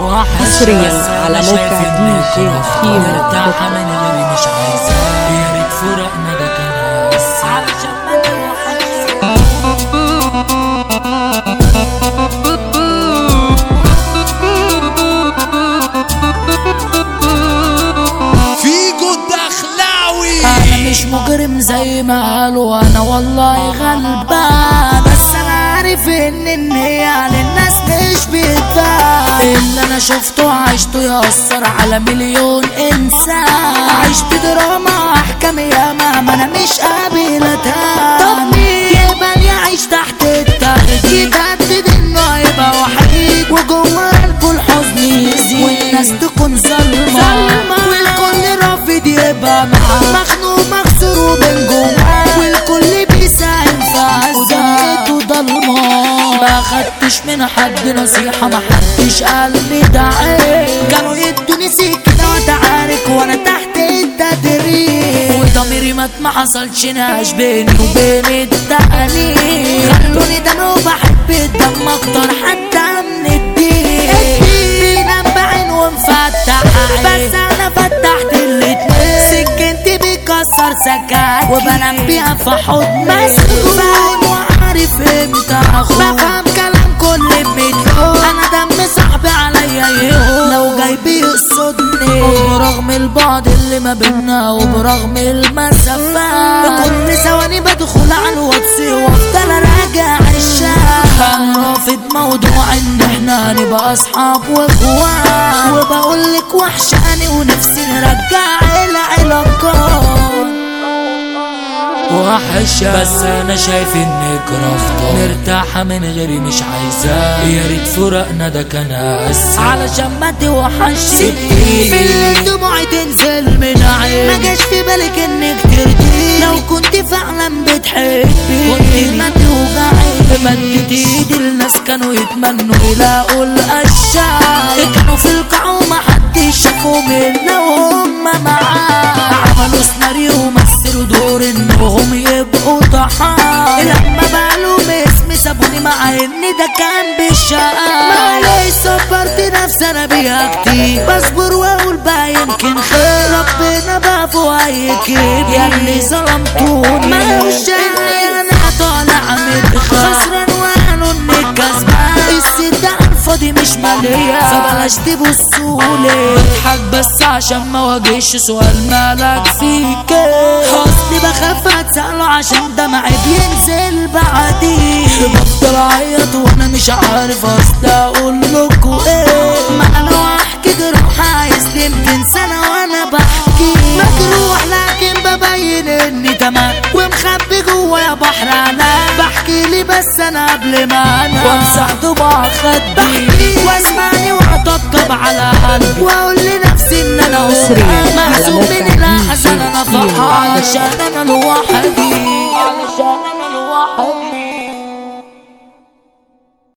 حصريا على موقع دي جي كيمو مرتاحة من غيري مش عايزة يا ريت فرقنا ده كان هس علشان ما فيجو الدخلاوي انا مش مجرم زي ما قالوا انا والله غلبان بس انا عارف ان النية للناس مش بتبان اللي انا شفته عشته يأثر على مليون انسان عشت دراما احكام ياما ما انا مش قابل اتهان طب مين يقبل يعيش تحت التهديد يتهدد انه يبقى وحيد وجوه قلبه الحزن يزيد والناس تكون ظلمة والكل رافض يبقى معاه مخنوق مكسور وبين جواه والكل بيساهم في عزته ضلمة ما خدتش من حد نصيحة ما حدش قال لي دعي كانوا يدوني سكة وتعارك وانا تحت التدريب وضميري مات ما حصلش ناش بيني وبين التقاليد خلوني دم وبحب الدم اكتر حتى من الدين بينام بعين ومفتح عين بس انا فتحت الاتنين سكنتي بيكسر سكاكين وبنام بيها في حضن مسجون وعارف امتى اخون بفهم كلام كل بمليون انا دم صاحبي عليا يهون لو جاي بيقصدني وبرغم البعد اللي ما بينا وبرغم المسافات بكل ثواني بدخل على الواتس وافضل اراجع الشات انا رافض موضوع ان احنا نبقى اصحاب واخوان وبقول لك وحشاني ونفسي نرجع العلاقات وحشة بس انا شايف انك رافضة مرتاحة من غيري مش عايزاه يا ريت فرقنا ده كان اسهل علشان ما توحشي في الليل دموعي تنزل من عيني ما جاش في بالك انك ترضي لو كنت فعلا بتحبي كنت ما توجعي مدت ايدي الناس كانوا يتمنوا يلاقوا الاشياء كانوا في القاع وما حدش شافهم الا وهم معاه عملوا سيناريو ومثلوا دور انهم يبقوا ضحايا لما بقالوا اسمي سابوني مع ان ده كان بالشقاء معلش صبرت نفسي انا بيها كتير بصبر واقول بقى يمكن خير ربنا بقى فوق اي كيد يا اللي ظلمتوني ملوش اني انا طالع متخان خسران وقالوا انك كسبان الصدق فاضي مش مالية فبلاش تبصولي بضحك بس عشان ما واجهش سؤال مالك فيك اصلي بخاف اتسأله عشان دمعي بينزل بعدين بفضل اعيط وانا مش عارف اصل اقول لكوا ايه ما انا لو احكي جروح عايز يمكن سنة وانا بحكي مجروح لكن ببين اني تمام ومخبي جوايا بحر انا بحكي لي بس انا قبل ما انا وامسح ضبع خدي واسمعني واطبطب على قلبي واقول لنفسي ان انا حصرياً على محسوب موقع من الاحزان DJ انا فرحان علشان انا لوحدي